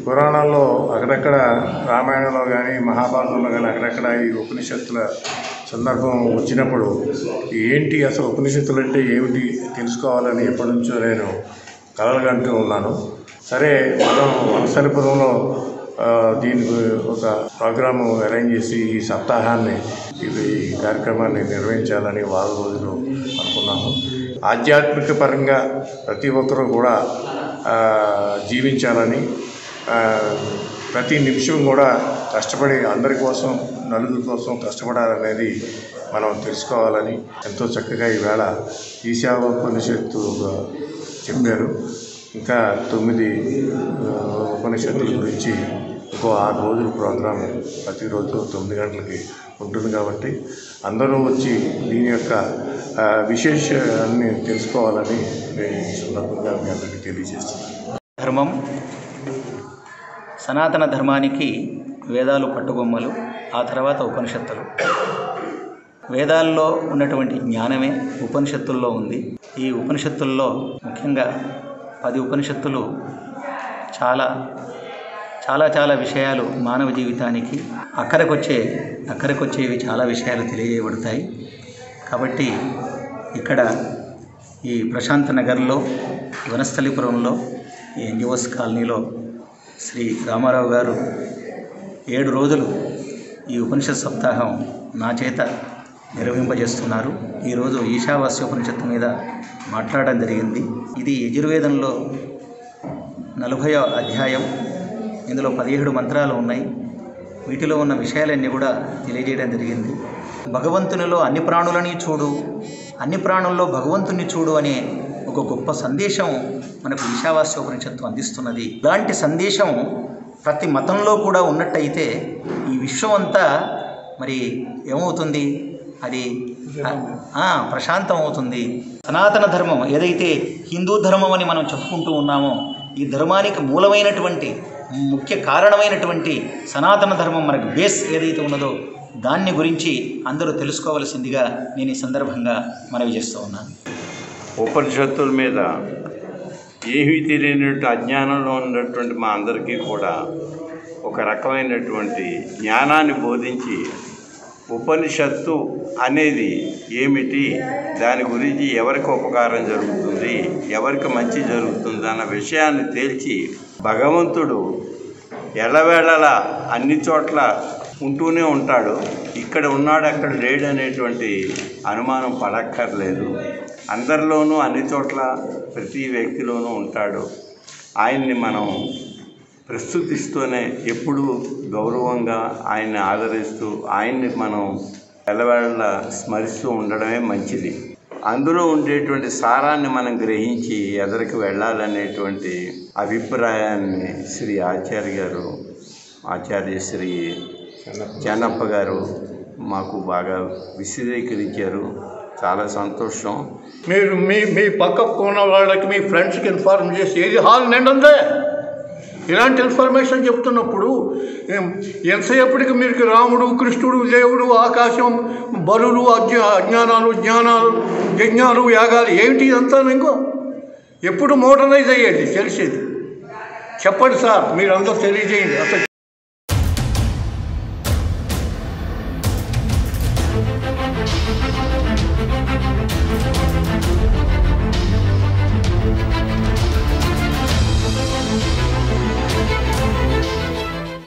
పురాణాల్లో అక్కడక్కడ రామాయణంలో కానీ మహాభారతంలో కానీ అక్కడక్కడ ఈ ఉపనిషత్తుల సందర్భం వచ్చినప్పుడు ఏంటి అసలు ఉపనిషత్తులు అంటే ఏమిటి తెలుసుకోవాలని ఎప్పటి నుంచో నేను కలలుగంటూ ఉన్నాను సరే మనం వనసలిపురంలో ఆ, దీనికి ఒక ప్రోగ్రాము అరేంజ్ చేసి ఈ సప్తాహాన్ని ఇది ఈ కార్యక్రమాన్ని నిర్వహించాలని వారం రోజులు అనుకున్నాము ఆధ్యాత్మిక పరంగా ప్రతి ఒక్కరూ కూడా ఆ, జీవించాలని ఆ, ప్రతి నిమిషం కూడా కష్టపడి అందరి కోసం నలుగురి కోసం కష్టపడాలనేది మనం తెలుసుకోవాలని ఎంతో చక్కగా ఈవేళ ఈశావోపనిషత్తు చెప్పారు ఇంకా తొమ్మిది ఆ, ఉపనిషత్తుల గురించి ఇంకో ఆరు రోజుల ప్రోగ్రాం ప్రతిరోజు తొమ్మిది గంటలకి ఉంటుంది కాబట్టి అందరూ వచ్చి దీని యొక్క ఆ, విశేషాన్ని తెలుసుకోవాలని నేను ఈ సందర్భంగా మీ అందరికీ తెలియజేస్తున్నాను ధర్మం సనాతన ధర్మానికి వేదాలు పట్టుబొమ్మలు ఆ తర్వాత ఉపనిషత్తులు వేదాల్లో ఉన్నటువంటి జ్ఞానమే ఉపనిషత్తుల్లో ఉంది ఈ ఉపనిషత్తుల్లో ముఖ్యంగా పది ఉపనిషత్తులు చాలా చాలా చాలా విషయాలు మానవ జీవితానికి అక్కడికొచ్చే అక్కడికొచ్చేవి చాలా విషయాలు తెలియజేయబడతాయి కాబట్టి ఇక్కడ ఈ ప్రశాంత్ నగర్లో వనస్థలిపురంలో ఈ ఎన్జిఓస్ కాలనీలో శ్రీ రామారావు గారు ఏడు రోజులు ఈ ఉపనిషత్ సప్తాహం నా చేత నిర్వహింపజేస్తున్నారు ఈరోజు ఈశావాస్య ఉపనిషత్తు మీద మాట్లాడడం జరిగింది ఇది యజుర్వేదంలో నలభయో అధ్యాయం ఇందులో పదిహేడు మంత్రాలు ఉన్నాయి వీటిలో ఉన్న విషయాలన్నీ కూడా తెలియజేయడం జరిగింది భగవంతునిలో అన్ని ప్రాణులని చూడు అన్ని ప్రాణుల్లో భగవంతుని చూడు అనే ఒక గొప్ప సందేశం మనకు ఈశావాస్య ఉపనిషత్తు అందిస్తున్నది ఇలాంటి సందేశం ప్రతి మతంలో కూడా ఉన్నట్టయితే ఈ విశ్వం అంతా మరి ఏమవుతుంది అది ఆ, ప్రశాంతం అవుతుంది సనాతన ధర్మం ఏదైతే హిందూ ధర్మం అని మనం చెప్పుకుంటూ ఉన్నామో ఈ ధర్మానికి మూలమైనటువంటి ముఖ్య కారణమైనటువంటి సనాతన ధర్మం మనకు బేస్ ఏదైతే ఉన్నదో దాన్ని గురించి అందరూ తెలుసుకోవలసిందిగా నేను ఈ సందర్భంగా మనవి చేస్తూ ఉన్నాను ఉపనిషత్తుల మీద ఏమీ తెలియనట్టు అజ్ఞానంలో ఉన్నటువంటి మా అందరికీ కూడా ఒక రకమైనటువంటి జ్ఞానాన్ని బోధించి ఉపనిషత్తు అనేది ఏమిటి దాని గురించి ఎవరికి ఉపకారం జరుగుతుంది ఎవరికి మంచి జరుగుతుంది అన్న విషయాన్ని తేల్చి భగవంతుడు ఎల్లవేళలా అన్ని చోట్ల ఉంటూనే ఉంటాడు ఇక్కడ ఉన్నాడు అక్కడ లేడు అనేటువంటి అనుమానం పడక్కర్లేదు అందరిలోనూ అన్ని చోట్ల ప్రతి వ్యక్తిలోనూ ఉంటాడు ఆయన్ని మనం ప్రస్తుతిస్తూనే ఎప్పుడూ గౌరవంగా ఆయన్ని ఆదరిస్తూ ఆయన్ని మనం ఎల్లవేళ స్మరిస్తూ ఉండడమే మంచిది అందులో ఉండేటువంటి సారాన్ని మనం గ్రహించి ఎదరికి వెళ్ళాలనేటువంటి అభిప్రాయాన్ని శ్రీ ఆచార్య గారు ఆచార్య శ్రీ చెన్నప్ప గారు మాకు బాగా విశదీకరించారు చాలా సంతోషం మీరు మీ మీ పక్కకు ఉన్న వాళ్ళకి మీ ఫ్రెండ్స్కి ఇన్ఫార్మ్ చేసి ఏది హాల్ నిండుందే ఇలాంటి ఇన్ఫర్మేషన్ చెప్తున్నప్పుడు ఏం- ఎంతసేపటికి మీకు రాముడు కృష్ణుడు దేవుడు ఆకాశం బలులు అజ్ఞ అజ్ఞానాలు జ్ఞానాలు యజ్ఞాలు యాగాలు ఏమిటి ఇదంతా నీకు ఎప్పుడు మోడర్నైజ్ అయ్యేది తెలిసేది చెప్పండి సార్ మీరందరూ తెలియజేయండి అసలు Thank